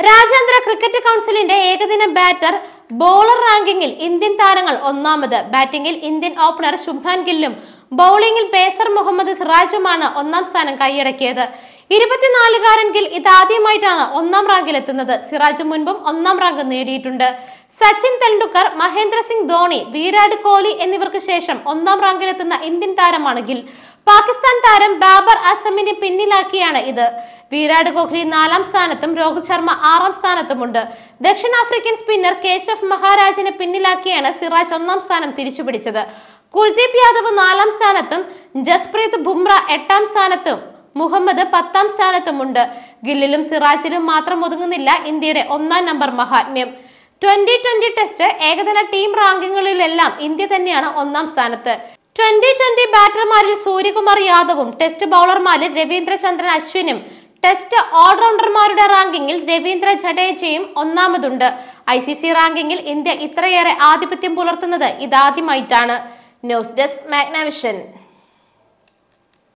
രാജ്യാന്തര ക്രിക്കറ്റ് കൗൺസിലിന്റെ ഏകദിന ബാറ്റർ ബോളർ റാങ്കിങ്ങിൽ ഇന്ത്യൻ താരങ്ങൾ ഒന്നാമത് ബാറ്റിംഗിൽ ഇന്ത്യൻ ഓപ്പണർ ശുഭ്മാൻ ഗില്ലും ബൗളിംഗിൽ പേസർ മുഹമ്മദ് സിറാജുമാണ് ഒന്നാം സ്ഥാനം കൈയടക്കിയത് ഇരുപത്തിനാലുകാരൻ ഗിൽ ഇതാദ്യമായിട്ടാണ് ഒന്നാം റാങ്കിലെത്തുന്നത് സിറാജ് മുൻപും ഒന്നാം റാങ്ക് നേടിയിട്ടുണ്ട് സച്ചിൻ തെണ്ടുൽക്കർ മഹേന്ദ്ര സിംഗ് ധോണി വിരാട് കോഹ്ലി എന്നിവർക്ക് ശേഷം ഒന്നാം റാങ്കിലെത്തുന്ന ഇന്ത്യൻ താരമാണ് ഗിൽ പാകിസ്ഥാൻ താരം ബാബർ അസമിനെ പിന്നിലാക്കിയാണ് ഇത് വിരാട് കോഹ്ലി നാലാം സ്ഥാനത്തും രോഹിത് ശർമ്മ ആറാം സ്ഥാനത്തുമുണ്ട് ദക്ഷിണാഫ്രിക്കൻ സ്പിന്നർ കേശവ് മഹാരാജിനെ പിന്നിലാക്കിയാണ് സിറാജ് ഒന്നാം സ്ഥാനം തിരിച്ചുപിടിച്ചത് കുൽദീപ് യാദവ് നാലാം സ്ഥാനത്തും ജസ്പ്രീത് ബുംറ എട്ടാം സ്ഥാനത്തും മുഹമ്മദ് പത്താം സ്ഥാനത്തുമുണ്ട് ഗില്ലിലും സിറാജിലും മാത്രം ഒതുങ്ങുന്നില്ല ഇന്ത്യയുടെ ഒന്നാം നമ്പർ മഹാത്മ്യം ട്വന്റി ട്വന്റി ടെസ്റ്റ് ഏകദിന ടീം റാങ്കിങ്ങുകളിലെല്ലാം ഇന്ത്യ തന്നെയാണ് ഒന്നാം സ്ഥാനത്ത് ട്വന്റി ട്വന്റി ബാറ്റർമാരിൽ സൂര്യകുമാർ യാദവും ടെസ്റ്റ് ബൗളർമാരിൽ രവീന്ദ്രചന്ദ്രൻ അശ്വിനും ടെസ്റ്റ് ഓൾറൗണ്ടർമാരുടെ റാങ്കിങ്ങിൽ രവീന്ദ്ര ജഡേജയും ഒന്നാമതുണ്ട് ഐ സി സി റാങ്കിങ്ങിൽ ഇന്ത്യ ഇത്രയേറെ ആധിപത്യം പുലർത്തുന്നത് ഇതാദ്യമായിട്ടാണ് ന്യൂസ് ഡെസ്ക് മാഗ്നാവിഷൻ